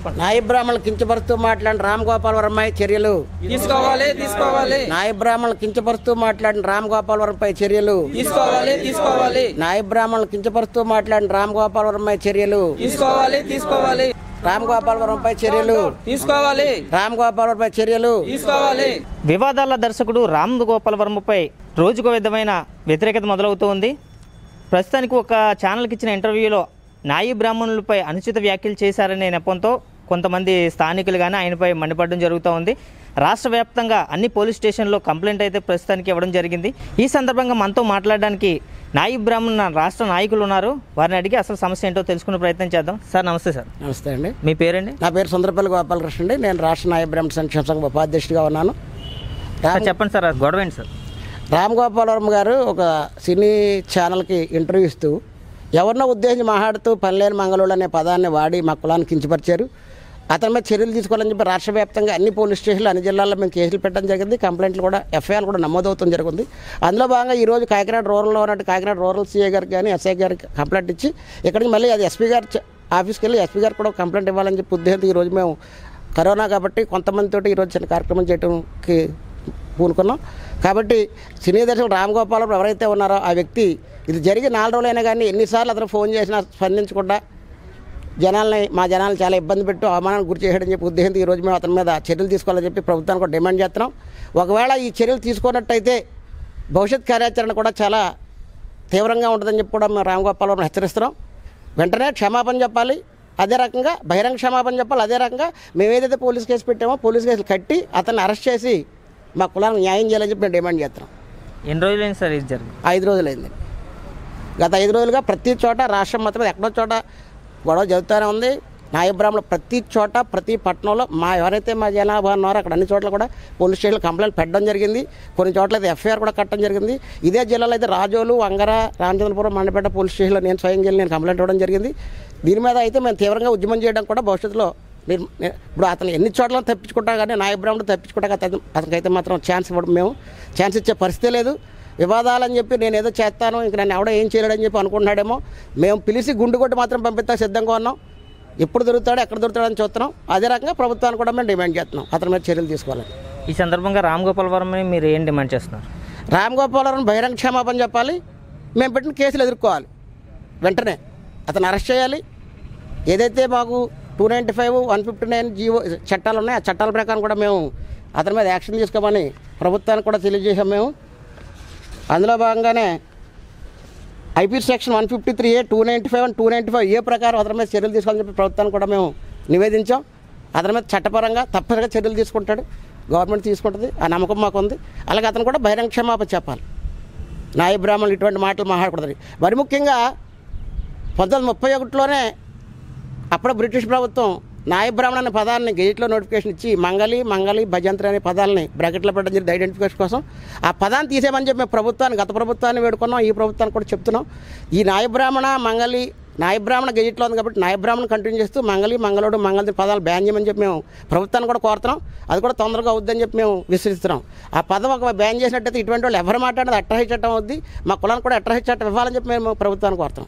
చెప్పండి నాయ బ్రాహ్మణులు కించపరుస్తూ మాట్లాడిన రామ్ గోపాల్ వర్మ చర్యలు తీసుకోవాలి తీసుకోవాలి నాయ బ్రాహ్మణులు కించపరుస్తూ మాట్లాడిన రామ్ గోపాల్ వర్మపై చర్యలు తీసుకోవాలి తీసుకోవాలి నాయ బ్రాహ్మణులు కించపరుస్తూ మాట్లాడిన రామ్ గోపాల్ వర్మ చర్యలు తీసుకోవాలి తీసుకోవాలి రామ్ గోపాల్ వర్మపై చర్యలు తీసుకోవాలి రామ్ గోపాల్ వర్మపై చర్యలు తీసుకోవాలి వివాదాల దర్శకుడు రామ్ గోపాల్ వర్మపై రోజుకో విధమైన వ్యతిరేకత మొదలవుతూ ఉంది ప్రస్తుతానికి ఒక ఛానల్కి ఇచ్చిన ఇంటర్వ్యూలో నాయి బ్రాహ్మణులపై అనుచిత వ్యాఖ్యలు చేశారనే నెపంతో కొంతమంది స్థానికులు కానీ ఆయనపై మండిపడడం జరుగుతూ ఉంది రాష్ట్ర వ్యాప్తంగా అన్ని పోలీస్ స్టేషన్లో కంప్లైంట్ అయితే ప్రస్తుతానికి ఇవ్వడం జరిగింది ఈ సందర్భంగా మనతో మాట్లాడడానికి నాయి బ్రాహ్మణ రాష్ట్ర నాయకులు ఉన్నారు వారిని అడిగి అసలు సమస్య ఏంటో తెలుసుకునే ప్రయత్నం చేద్దాం సార్ నమస్తే సార్ నమస్తే అండి మీ పేరండి నా పేరు సుందరపల్లి గోపాలకృష్ణ అండి నేను రాష్ట్ర నాయ బ్రాహ్మణ సంక్షేమ సంఘం ఉపాధ్యక్షుడిగా ఉన్నాను సార్ రామ్ చెప్పండి సార్ అది గొడవ ఏంటి సార్ రామ్ గోపాల్ వర్మ గారు ఒక సినీ ఛానల్కి ఇంటర్వ్యూ ఇస్తూ ఎవరినో ఉద్దేశించి మాట్లాడుతూ పనిలేని మంగళూరు అనే పదాన్ని వాడి మా కులాన్ని కించపరిచారు అతని మీద చర్యలు తీసుకోవాలని చెప్పి రాష్ట్ర వ్యాప్తంగా అన్ని పోలీస్ స్టేషన్లు అన్ని జిల్లాల్లో మేము కేసులు పెట్టడం జరిగింది కంప్లైంట్లు కూడా ఎఫ్ఐఆర్ కూడా నమోదవుతుంది జరిగింది అందులో భాగంగా ఈరోజు కాకినాడ రూరల్లో ఉన్నట్టు కాకినాడ రూరల్ సీఏ గారికి కానీ ఎస్ఐ గారికి కంప్లైంట్ ఇచ్చి ఇక్కడికి మళ్ళీ అది ఎస్పీ గారి చ- ఆఫీస్కి వెళ్ళి ఎస్పీ గారికి కూడా కంప్లైంట్ ఇవ్వాలని చెప్పి ఉద్దేశంతో ఈరోజు మేము కరోనా కాబట్టి కొంతమందితోటి ఈరోజు చిన్న కార్యక్రమం చేయడానికి పూనుకున్నాం కాబట్టి సినీ దర్శకుడు రామ్ గోపాలం ఎవరైతే ఉన్నారో ఆ వ్యక్తి ఇది జరిగి నాలుగు రోజులైనా కానీ ఎన్నిసార్లు అతను ఫోన్ చేసినా స్పందించకుండా జనాల్ని మా జనాలు చాలా ఇబ్బంది పెట్టు అవమానానికి గురి చేయడని చెప్పి ఉద్దేశంతో ఈరోజు మేము అతని మీద చర్యలు తీసుకోవాలని చెప్పి ప్రభుత్వానికి కూడా డిమాండ్ చేస్తున్నాం ఒకవేళ ఈ చర్యలు తీసుకున్నట్టయితే భవిష్యత్ కార్యాచరణ కూడా చాలా తీవ్రంగా ఉంటుందని చెప్పి కూడా మేము రామ్ గోపాల్ వర్మను హెచ్చరిస్తున్నాం వెంటనే క్షమాపణ చెప్పాలి అదే రకంగా బహిరంగ క్షమాపణ చెప్పాలి అదే రకంగా మేము ఏదైతే పోలీస్ కేసు పెట్టామో పోలీస్ కేసులు కట్టి అతన్ని అరెస్ట్ చేసి మా కులానికి న్యాయం చేయాలని చెప్పి మేము డిమాండ్ చేస్తున్నాం ఎన్ని రోజులైంది సార్ ఇది జరిగింది ఐదు రోజులైంది గత ఐదు రోజులుగా ప్రతి చోట రాష్ట్రం మొత్తం మీద ఎక్కడో చోట గొడవ జరుగుతూనే ఉంది నాయబ్రాహ్మణులు ప్రతి చోట ప్రతి పట్టణంలో మా ఎవరైతే మా జనాభా ఉన్నారో అక్కడ అన్ని చోట్ల కూడా పోలీస్ స్టేషన్లో కంప్లైంట్ పెట్టడం జరిగింది కొన్ని చోట్ల అయితే ఎఫ్ఐఆర్ కూడా కట్టడం జరిగింది ఇదే జిల్లాలో అయితే రాజోలు వంగర రామచంద్రపురం మండపేట పోలీస్ స్టేషన్లో నేను స్వయం వెళ్ళి నేను కంప్లైంట్ ఇవ్వడం జరిగింది దీని మీద అయితే మేము తీవ్రంగా ఉద్యమం చేయడం కూడా భవిష్యత్తులో నిర్- ని- ఇప్పుడు అతను ఎన్ని చోట్ల తప్పించుకుంటా కానీ నాయబ్రాహ్మణుడు తప్పించుకుంటా అతను అతనికైతే మాత్రం ఛాన్స్ ఇవ్వడం మేము ఛాన్స్ ఇచ్చే పరిస్థితి లేదు వివాదాలని చెప్పి నేను ఏదో చేస్తాను ఇంక నన్ను ఎవడో ఏం చేయలేడని చెప్పి అనుకుంటున్నాడేమో మేము పిలిచి గుండు కొట్టి మాత్రం పంపిస్తా సిద్ధంగా ఉన్నాం ఎప్పుడు దొరుకుతాడో ఎక్కడ దొరుకుతాడని చూస్తున్నాం అదే రకంగా ప్రభుత్వాన్ని కూడా మేము డిమాండ్ చేస్తున్నాం అతని మీద చర్యలు తీసుకోవాలని ఈ సందర్భంగా రామ్ గోపాల్ వర్మని మీరు ఏం డిమాండ్ చేస్తున్నారు రామ్ గోపాలరావు బహిరంగ క్షమాపణ చెప్పాలి మేము పెట్టిన కేసులు ఎదుర్కోవాలి వెంటనే అతను అరెస్ట్ చేయాలి ఏదైతే మాకు two ninety five one fifty nine GO చట్టాలు ఉన్నాయి ఆ చట్టాల ప్రకారం కూడా మేము అతని మీద యాక్షన్ తీసుకోమని ప్రభుత్వానికి కూడా తెలియజేసాం మేము అందులో భాగంగానే IP section one fifty three A two ninety five two ninety five A ప్రకారం అతని మీద చర్యలు తీసుకోవాలని చెప్పి ప్రభుత్వానికి కూడా మేము నివేదించాం అతని మీద చట్టపరంగా తప్పనిసరిగా చర్యలు తీసుకుంటాడు గవర్నమెంట్ తీసుకుంటుంది ఆ నమ్మకం మాకు ఉంది అలాగే అతను కూడా బహిరంగ క్షమాపణ చెప్పాలి నాయ బ్రాహ్మణులు ఇటువంటి మాటలు మాట్లాడకూడదు మరి ముఖ్యంగా పంతొమ్మిది ముప్పై ఒకటిలోనే అప్పుడు బ్రిటిష్ ప్రభుత్వం నాయ బ్రాహ్మణ అనే పదాలని గెజిట్లో నోటిఫికేషన్ ఇచ్చి మంగళి మంగళి భజంత్రి అనే పదాలని బ్రాకెట్లో పెట్టడం జరిగింది ఐడెంటిఫికేషన్ కోసం ఆ పదాన్ని తీసేయమని చెప్పి మేము ప్రభుత్వాన్ని గత ప్రభుత్వాన్ని వేడుకున్నాం ఈ ప్రభుత్వాన్ని కూడా చెప్తున్నాం ఈ నాయ బ్రాహ్మణ మంగళి నాయ బ్రాహ్మణ గెజిట్లో ఉంది కాబట్టి నాయ బ్రాహ్మణ కంటిన్యూ చేస్తూ మంగళి మంగళుడు మంగళి పదాలు బ్యాన్ చేయమని చెప్పి మేము ప్రభుత్వాన్ని కూడా కోరుతున్నాం అది కూడా తొందరగా అవుద్దని చెప్పి మేము విశ్వసిస్తున్నాం ఆ పదం ఒక బ్యాన్ చేసినట్టయితే ఇటువంటి వాళ్ళు ఎవరు మాట్లాడినది అట్టహి చట్టం అవుద్ది మా కులానికి కూడా అట్టహి చట్టం ఇవ్వాలని చెప్పి మేము ప్రభుత్వాన్ని కోరుతున్నాం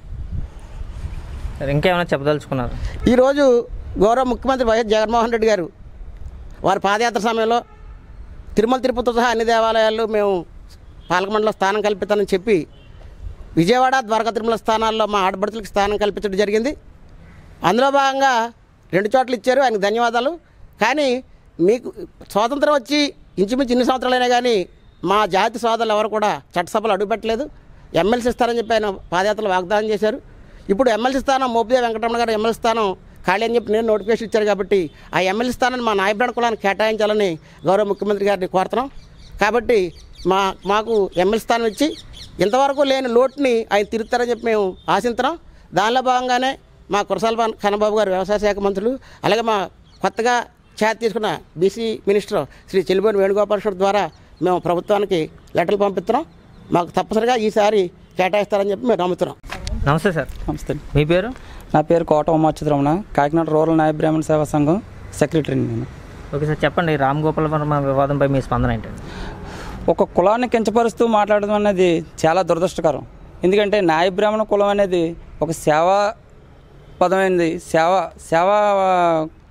సరే, ఇంకేమైనా చెప్పదలుచుకున్నారు ఈరోజు గౌరవ ముఖ్యమంత్రి వైఎస్ జగన్మోహన్ రెడ్డి గారు వారి పాదయాత్ర సమయంలో తిరుమల తిరుపతితో సహా అన్ని దేవాలయాల్లో మేము పాలకమండలిలో స్థానం కల్పిస్తానని చెప్పి విజయవాడ ద్వారకా తిరుమల స్థానాల్లో మా ఆడపడుతులకు స్థానం కల్పించడం జరిగింది అందులో భాగంగా రెండు చోట్ల ఇచ్చారు ఆయనకు ధన్యవాదాలు కానీ మీకు స్వాతంత్రం వచ్చి ఇంచుమించు ఇన్ని సంవత్సరాలైనా కానీ మా జాతి సోదరులు ఎవరు కూడా చట్టసభలు అడుగుపెట్టలేదు ఎమ్మెల్సీ ఇస్తారని చెప్పి ఆయన పాదయాత్రలో వాగ్దానం చేశారు ఇప్పుడు ఎమ్మెల్సీ స్థానం మోపిదే వెంకటరమణ గారు ఎమ్మెల్సీ స్థానం ఖాళీ అని చెప్పి నేను నోటిఫికేషన్ ఇచ్చారు కాబట్టి ఆ ఎమ్మెల్యే స్థానాన్ని మా నాయబ్రాణ కులానికి కేటాయించాలని గౌరవ ముఖ్యమంత్రి గారిని కోరుతున్నాం కాబట్టి మా మాకు ఎమ్మెల్యే స్థానం ఇచ్చి ఇంతవరకు లేని లోటుని ఆయన తిరుగుతారని చెప్పి మేము ఆశిస్తున్నాం దానిలో భాగంగానే మా కురసాల కన్నబాబు గారు వ్యవసాయ శాఖ మంత్రులు అలాగే మా కొత్తగా ఛాతి తీసుకున్న బీసీ మినిస్టర్ శ్రీ చెల్లిబోని వేణుగోపాలకృష్ణ ద్వారా మేము ప్రభుత్వానికి లెటర్లు పంపిస్తున్నాం మాకు తప్పనిసరిగా ఈసారి కేటాయిస్తారని చెప్పి మేము నమ్ముతున్నాం నమస్తే సార్ నమస్తే మీ పేరు నా పేరు కోట ఉమాచ్యుతరమణ కాకినాడ రూరల్ నాయ బ్రాహ్మణ సేవా సంఘం సెక్రటరీని నేను ఓకే సార్ చెప్పండి రామ్ గోపాల్ వర్మ వివాదంపై మీ స్పందన ఏంటండి ఒక కులాన్ని కించపరుస్తూ మాట్లాడడం అనేది చాలా దురదృష్టకరం ఎందుకంటే నాయ బ్రాహ్మణ కులం అనేది ఒక సేవా పదమైనది సేవ సేవా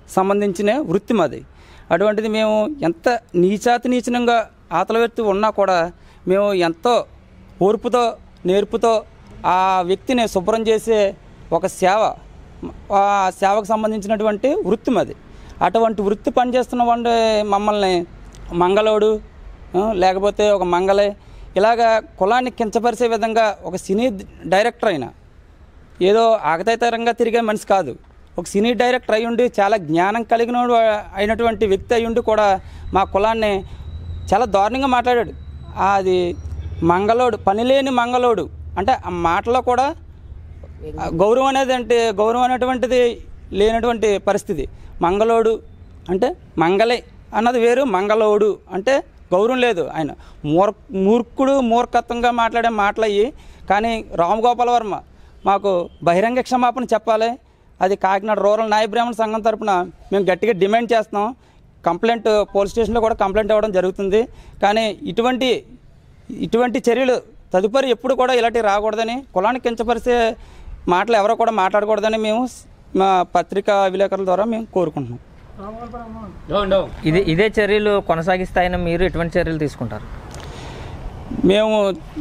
సంబంధించిన వృత్తి మాది అటువంటిది మేము ఎంత నీచాతి నీచనంగా ఆతల వ్యక్తి ఉన్నా కూడా మేము ఎంతో ఓర్పుతో నేర్పుతో ఆ వ్యక్తిని శుభ్రం చేసే ఒక సేవ ఆ సేవకు సంబంధించినటువంటి వృత్తి మాది అటువంటి వృత్తి పనిచేస్తున్న వాడి మమ్మల్ని మంగళోడు ఆ, లేకపోతే ఒక మంగళే ఇలాగా కులాన్ని కించపరిచే విధంగా ఒక సినీ డైరెక్టర్ అయినా ఏదో ఆగతాయితరంగా తిరిగే మనిషి కాదు ఒక సినీ డైరెక్టర్ అయి ఉండి చాలా జ్ఞానం కలిగిన అయినటువంటి వ్యక్తి అయి ఉండి కూడా మా కులాన్ని చాలా దారుణంగా మాట్లాడాడు అది మంగళోడు పనిలేని మంగళోడు అంటే ఆ మాటలో కూడా ఆ గౌరవం అనేది అంటే గౌరవం అనేటువంటిది లేనటువంటి పరిస్థితి మంగళోడు అంటే మంగళే అన్నది వేరు మంగళోడు అంటే గౌరవం లేదు ఆయన మూర్ మూర్ఖుడు మూర్ఖత్వంగా మాట్లాడే మాటలయ్యి కానీ రామ్ గోపాల్ వర్మ మాకు బహిరంగ క్షమాపణ చెప్పాలి అది కాకినాడ రూరల్ నాయ బ్రాహ్మణ సంఘం తరపున మేము గట్టిగా డిమాండ్ చేస్తున్నాం కంప్లైంట్ పోలీస్ స్టేషన్లో కూడా కంప్లైంట్ ఇవ్వడం జరుగుతుంది కానీ ఇటువంటి ఇటువంటి చర్యలు తదుపరి ఎప్పుడు కూడా ఇలాంటివి రాకూడదని కులానికి కించపరిచే మాటలు ఎవరో కూడా మాట్లాడకూడదని మేము మా పత్రికా విలేకరుల ద్వారా మేము కోరుకుంటున్నాం ఇది ఇదే చర్యలు కొనసాగిస్తాయని మీరు ఎటువంటి చర్యలు తీసుకుంటారు మేము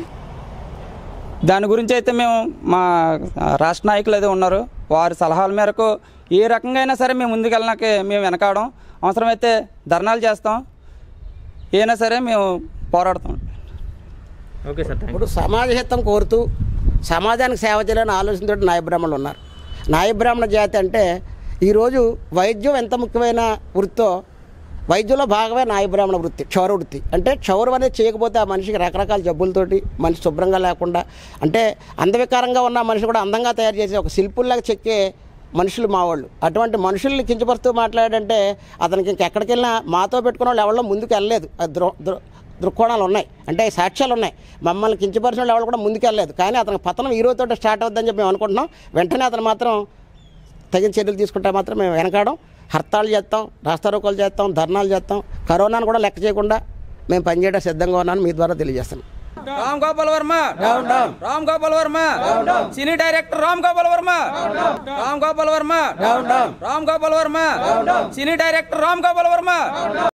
దాని గురించి అయితే మేము మా రాష్ట్ర నాయకులు అయితే ఉన్నారు వారి సలహాల మేరకు ఏ రకంగా అయినా సరే మేము ముందుకెళ్ళడానికి మేము వెనకాడం అవసరమైతే ధర్నాలు చేస్తాం ఏమైనా సరే మేము పోరాడతాం ఓకే సార్ థ్యాంక్ ఇప్పుడు సమాజ హితం కోరుతూ సమాజానికి సేవ చేయాలని ఆలోచనతో నాయ బ్రాహ్మణులు ఉన్నారు నాయ బ్రాహ్మణ జాతి అంటే ఈరోజు వైద్యం ఎంత ముఖ్యమైన వృత్తో వైద్యంలో భాగమే నాయ బ్రాహ్మణ వృత్తి క్షౌర వృత్తి అంటే క్షౌరం అనేది చేయకపోతే ఆ మనిషికి రకరకాల జబ్బులతోటి మనిషి శుభ్రంగా లేకుండా అంటే అందవికారంగా ఉన్న మనిషి కూడా అందంగా తయారు చేసే ఒక శిల్పుల్లాగా చెక్కే మనుషులు మా వాళ్ళు అటువంటి మనుషుల్ని కించపరుస్తూ మాట్లాడంటే అతనికి ఇంకెక్కడికి వెళ్ళినా మాతో పెట్టుకున్న వాళ్ళు ఎవరో ముందుకు వెళ్ళలేదు అది దృ దృ దృక్కోణాలు ఉన్నాయి అంటే సాక్ష్యాలు ఉన్నాయి మమ్మల్ని కించపరిచిన వాళ్ళు ఎవరు కూడా ముందుకెళ్ళలేదు కానీ అతనికి పతనం ఈ రోజుతో స్టార్ట్ అవుద్దని చెప్పి మేము అనుకుంటున్నాం వెంటనే అతను మాత్రం తగిన చర్యలు తీసుకుంటే మాత్రం మేము వెనకాడం హర్తాలు చేస్తాం రాస్తారోకోలు చేస్తాం ధర్నాలు చేస్తాం కరోనాను కూడా లెక్క చేయకుండా మేము పనిచేయడం సిద్ధంగా ఉన్నాను మీ ద్వారా తెలియజేస్తున్నాం Ram Gopal Varma Ram Gopal Varma cine director Ram Gopal Varma Ram Gopal Varma Ram Gopal Varma cine director Ram Gopal Varma